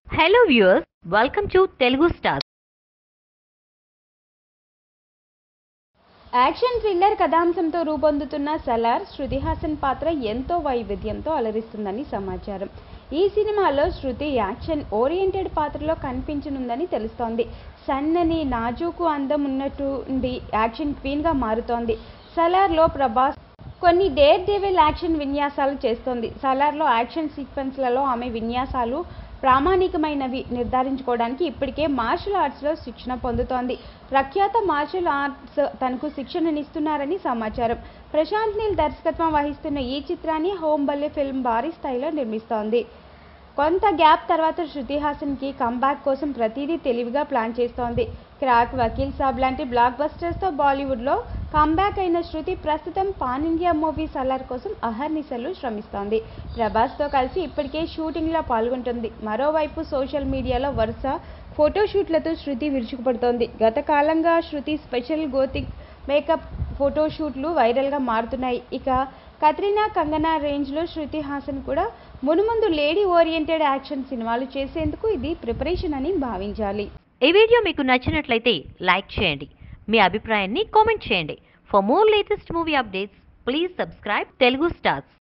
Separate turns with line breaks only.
hello viewers welcome to Telugu star
action thriller కథాంశంతో రూపొందుతున్న సలార్ శృతి హాసన్ పాత్ర ఎంతో వైవిధ్యంతో అలరిస్తుందని సమాచారం ఈ సినిమాలో శృతి యాక్షన్ ఓరియంటెడ్ పాత్రలో కనిపించనుందని తెలుస్తోంది సన్నని నాజూకు అందం ఉన్నటువంటి యాక్షన్ క్వీన్గా మారుతోంది సలార్లో ప్రభాస్ కొన్ని డేర్ డెవిల్ యాక్షన్ విన్యాసాలు చేస్తోంది సలార్లో యాక్షన్ సీక్వెన్స్లలో ఆమె విన్యాసాలు ప్రామాణికమైనవి నిర్ధారించుకోవడానికి ఇప్పటికే మార్షల్ ఆర్ట్స్లో శిక్షణ పొందుతోంది ప్రఖ్యాత మార్షల్ ఆర్ట్స్ తనకు శిక్షణనిస్తున్నారని సమాచారం ప్రశాంత్ నీల్ దర్శకత్వం వహిస్తున్న ఈ చిత్రాన్ని హోంబల్లె ఫిల్మ్ భారీ స్థాయిలో నిర్మిస్తోంది కొంత గ్యాప్ తర్వాత శృతి హాసన్కి కంబ్యాక్ కోసం ప్రతిదీ తెలివిగా ప్లాన్ చేస్తోంది క్రాక్ వకీల్ సాబ్ లాంటి బ్లాక్ బస్టర్స్తో బాలీవుడ్లో కంబ్యాక్ అయిన శృతి ప్రస్తుతం పాన్ ఇండియా మూవీ సలార్ కోసం అహర్నిశలు శ్రమిస్తోంది ప్రభాస్తో కలిసి ఇప్పటికే షూటింగ్లో పాల్గొంటుంది మరోవైపు సోషల్ మీడియాలో వరుస ఫోటోషూట్లతో శృతి విరుచుకుపడుతోంది గత కాలంగా శృతి స్పెషల్ గోతిక్ మేకప్ ఫోటోషూట్లు వైరల్గా మారుతున్నాయి ఇక కత్రినా కంగనా రేంజ్లో శృతి హాసన్ కూడా మునుముందు లేడీ ఓరియంటెడ్ యాక్షన్ సినిమాలు చేసేందుకు ఇది ప్రిపరేషన్ అని భావించాలి
ఈ వీడియో మీకు నచ్చినట్లయితే లైక్ చేయండి మీ అభిప్రాయాన్ని కామెంట్ చేయండి for more latest movie updates please subscribe Telugu stars